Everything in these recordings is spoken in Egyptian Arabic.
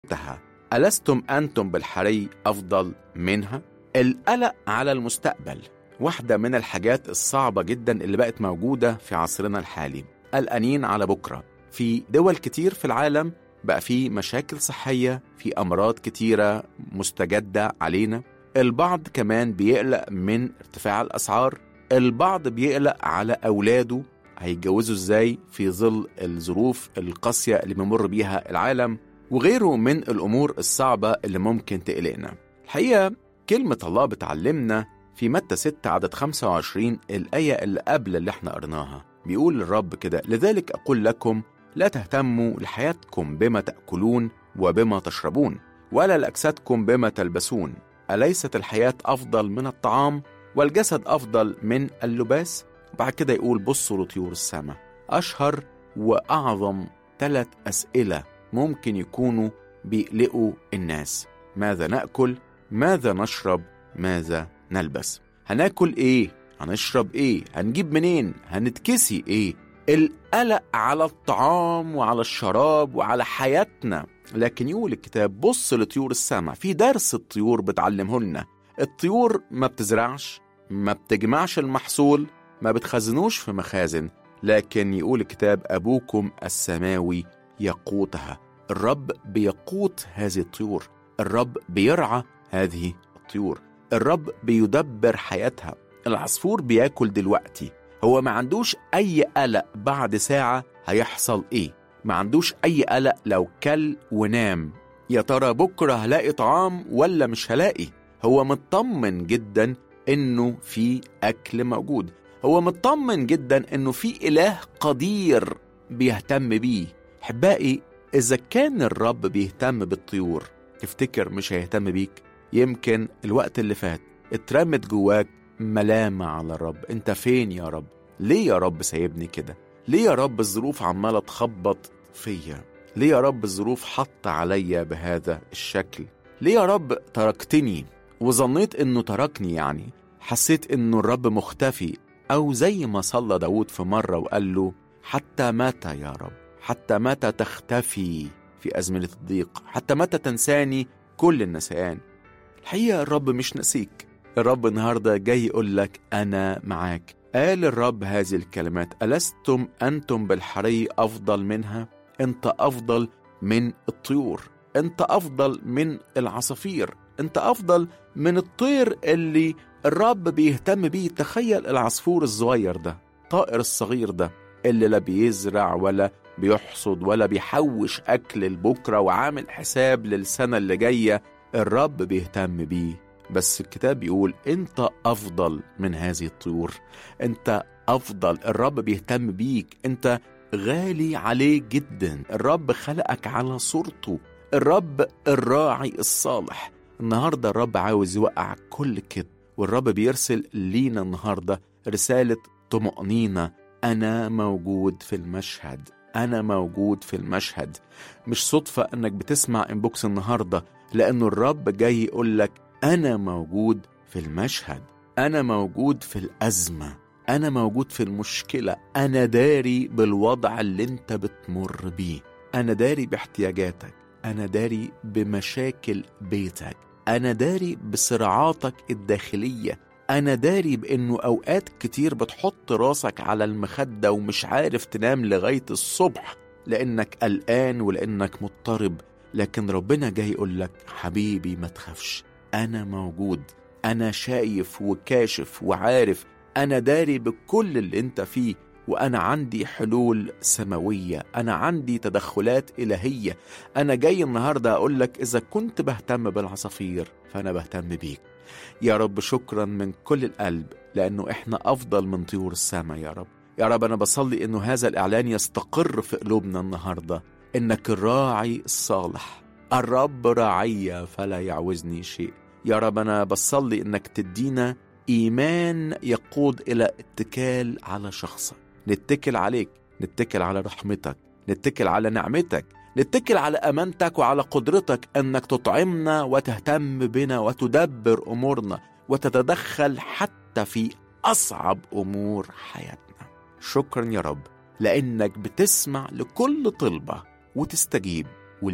يقوتها ألستم أنتم بالحري أفضل منها؟ القلق على المستقبل واحدة من الحاجات الصعبة جدا اللي بقت موجودة في عصرنا الحالي قلقانين على بكرة في دول كتير في العالم بقى في مشاكل صحية في أمراض كتيرة مستجدة علينا البعض كمان بيقلق من ارتفاع الأسعار البعض بيقلق على أولاده هيتجوزوا ازاي في ظل الظروف القاسية اللي بيمر بيها العالم وغيره من الأمور الصعبة اللي ممكن تقلقنا الحقيقة كلمة الله بتعلمنا في متى 6 عدد 25 الآية اللي قبل اللي احنا قرناها بيقول الرب كده لذلك أقول لكم لا تهتموا لحياتكم بما تأكلون وبما تشربون ولا لأجسادكم بما تلبسون أليست الحياة أفضل من الطعام والجسد أفضل من اللباس بعد كده يقول بصوا لطيور السماء أشهر وأعظم ثلاث أسئلة ممكن يكونوا بيقلقوا الناس ماذا نأكل ماذا نشرب ماذا نلبس هناكل ايه هنشرب ايه هنجيب منين هنتكسي ايه القلق على الطعام وعلى الشراب وعلى حياتنا لكن يقول الكتاب بص لطيور السماء في درس الطيور بتعلمه لنا الطيور ما بتزرعش ما بتجمعش المحصول ما بتخزنوش في مخازن لكن يقول الكتاب أبوكم السماوي يقوتها الرب بيقوت هذه الطيور الرب بيرعى هذه الطيور الرب بيدبر حياتها العصفور بياكل دلوقتي هو ما عندوش أي قلق بعد ساعة هيحصل إيه ما عندوش أي قلق لو كل ونام يا ترى بكرة هلاقي طعام ولا مش هلاقي هو مطمن جدا إنه في أكل موجود هو مطمن جدا إنه في إله قدير بيهتم بيه حبائي إذا كان الرب بيهتم بالطيور تفتكر مش هيهتم بيك يمكن الوقت اللي فات اترمت جواك ملامة على الرب انت فين يا رب ليه يا رب سايبني كده ليه يا رب الظروف عمالة تخبط فيا ليه يا رب الظروف حط عليا بهذا الشكل ليه يا رب تركتني وظنيت انه تركني يعني حسيت انه الرب مختفي او زي ما صلى داود في مرة وقال له حتى متى يا رب حتى متى تختفي في أزمنة الضيق حتى متى تنساني كل النسيان الحقيقة الرب مش نسيك الرب النهاردة جاي يقول لك أنا معاك قال الرب هذه الكلمات ألستم أنتم بالحري أفضل منها أنت أفضل من الطيور أنت أفضل من العصافير أنت أفضل من الطير اللي الرب بيهتم بيه تخيل العصفور الصغير ده الطائر الصغير ده اللي لا بيزرع ولا بيحصد ولا بيحوش أكل لبكرة وعامل حساب للسنة اللي جاية الرب بيهتم بيه بس الكتاب بيقول انت افضل من هذه الطيور انت افضل الرب بيهتم بيك انت غالي عليه جدا الرب خلقك على صورته الرب الراعي الصالح النهارده الرب عاوز يوقع كل كده والرب بيرسل لينا النهارده رساله طمأنينه انا موجود في المشهد انا موجود في المشهد مش صدفه انك بتسمع انبوكس النهارده لانه الرب جاي يقول لك أنا موجود في المشهد أنا موجود في الأزمة أنا موجود في المشكلة أنا داري بالوضع اللي أنت بتمر بيه أنا داري باحتياجاتك أنا داري بمشاكل بيتك أنا داري بصراعاتك الداخلية أنا داري بإنه أوقات كتير بتحط راسك على المخدة ومش عارف تنام لغاية الصبح لأنك قلقان ولأنك مضطرب لكن ربنا جاي يقول لك حبيبي ما تخافش أنا موجود أنا شايف وكاشف وعارف أنا داري بكل اللي أنت فيه وأنا عندي حلول سماوية أنا عندي تدخلات إلهية أنا جاي النهاردة أقول لك إذا كنت بهتم بالعصافير فأنا بهتم بيك يا رب شكرا من كل القلب لأنه إحنا أفضل من طيور السماء يا رب يا رب أنا بصلي إنه هذا الإعلان يستقر في قلوبنا النهاردة إنك الراعي الصالح الرب راعي فلا يعوزني شيء يا رب أنا بصلي إنك تدينا إيمان يقود إلى اتكال على شخصك نتكل عليك نتكل على رحمتك نتكل على نعمتك نتكل على أمانتك وعلى قدرتك أنك تطعمنا وتهتم بنا وتدبر أمورنا وتتدخل حتى في أصعب أمور حياتنا شكرا يا رب لأنك بتسمع لكل طلبة وتستجيب وليك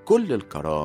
كل الكرامة